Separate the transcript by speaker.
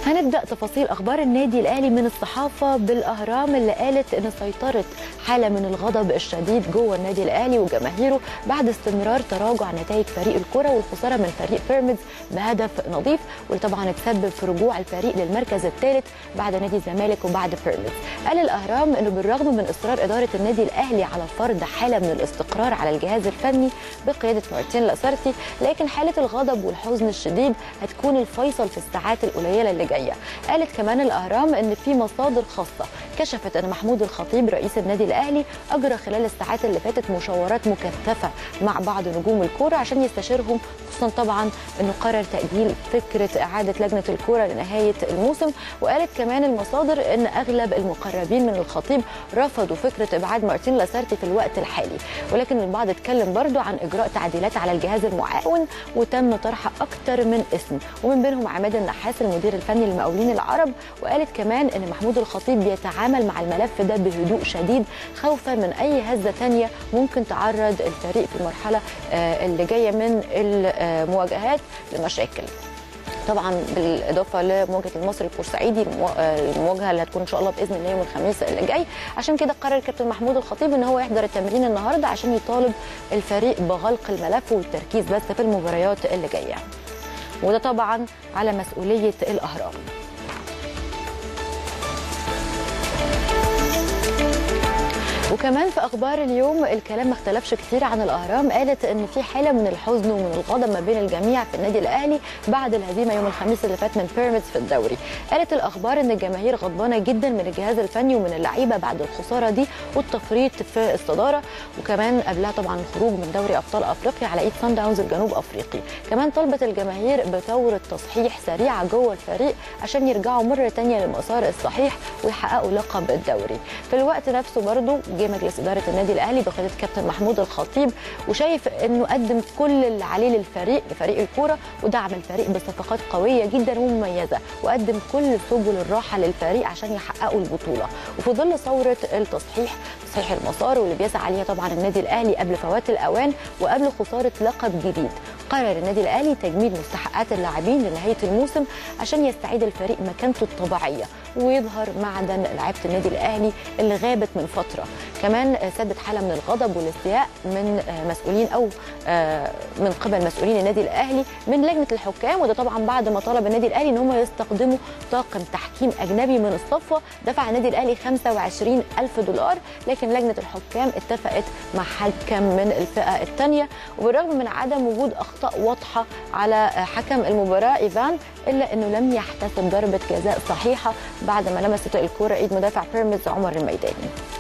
Speaker 1: هنبدا تفاصيل اخبار النادي الاهلي من الصحافه بالاهرام اللي قالت ان سيطرت حاله من الغضب الشديد جوه النادي الاهلي وجماهيره بعد استمرار تراجع نتائج فريق الكره والخساره من فريق بيراميدز بهدف نظيف واللي طبعا اتسبب في رجوع الفريق للمركز الثالث بعد نادي الزمالك وبعد بيراميدز قال الاهرام انه بالرغم من اصرار اداره النادي الاهلي على فرض حاله من الاستقرار على الجهاز الفني بقياده مارتين لاسارتي لكن حاله الغضب والحزن الشديد هتكون الفيصل في الساعات القليله اللي جايه قالت كمان الاهرام ان في مصادر خاصه كشفت ان محمود الخطيب رئيس النادي الاهلي اجرى خلال الساعات اللي فاتت مشاورات مكثفه مع بعض نجوم الكوره عشان يستشيرهم خصوصا طبعا انه قرر تاجيل فكره اعاده لجنه الكوره لنهايه الموسم وقالت كمان المصادر ان اغلب المقربين من الخطيب رفضوا فكره ابعاد مارتين لاسارتي في الوقت الحالي ولكن البعض اتكلم برضو عن اجراء تعديلات على الجهاز المعاون وتم طرح اكتر من اسم ومن بينهم عماد النحاس المدير الفني للمقاولين العرب وقالت كمان ان محمود الخطيب بيتعامل مع الملف ده بهدوء شديد خوفا من اي هزه ثانيه ممكن تعرض الفريق في المرحله اللي جايه من المواجهات لمشاكل طبعا بالاضافه لمواجهه المصري البورسعيدي المواجهه اللي هتكون ان شاء الله باذن الله يوم الخميس اللي جاي عشان كده قرر الكابتن محمود الخطيب ان هو يحضر التمرين النهارده عشان يطالب الفريق بغلق الملف والتركيز بس في المباريات اللي جايه وده طبعا على مسؤوليه الاهرام وكمان في اخبار اليوم الكلام ما اختلفش كتير عن الاهرام قالت ان في حاله من الحزن ومن الغضب ما بين الجميع في النادي الاهلي بعد الهزيمه يوم الخميس اللي فات من بيراميدز في الدوري قالت الاخبار ان الجماهير غضبانه جدا من الجهاز الفني ومن اللعيبه بعد الخساره دي والتفريط في الصداره وكمان قبلها طبعا الخروج من دوري ابطال افريقيا على ايد سان داونز الجنوب افريقي كمان طلبت الجماهير بثوره تصحيح سريعه جوه الفريق عشان يرجعوا مره ثانيه للمسار الصحيح ويحققوا لقب الدوري في الوقت نفسه برضو جه مجلس اداره النادي الاهلي بقياده كابتن محمود الخطيب وشايف انه قدم كل اللي عليه للفريق لفريق الكوره ودعم الفريق بصفقات قويه جدا ومميزه وقدم كل سبل الراحه للفريق عشان يحققوا البطوله وفي ظل ثوره التصحيح تصحيح المسار واللي بيسعى عليها طبعا النادي الاهلي قبل فوات الاوان وقبل خساره لقب جديد قرر النادي الاهلي تجميد مستحقات اللاعبين لنهايه الموسم عشان يستعيد الفريق مكانته الطبيعيه ويظهر معدن لعيبه النادي الاهلي اللي غابت من فتره كمان سدت حاله من الغضب والاستياء من مسؤولين او من قبل مسؤولين النادي الاهلي من لجنه الحكام وده طبعا بعد ما طلب النادي الاهلي ان هم يستخدموا طاقم تحكيم اجنبي من الصفوه دفع النادي الاهلي 25 الف دولار لكن لجنه الحكام اتفقت مع حكم من الفئه الثانيه وبالرغم من عدم وجود اخطاء واضحه على حكم المباراه ايفان الا انه لم يحتسب ضربه جزاء صحيحه بعد ما لمست الكره ايد مدافع بيراميدز عمر الميداني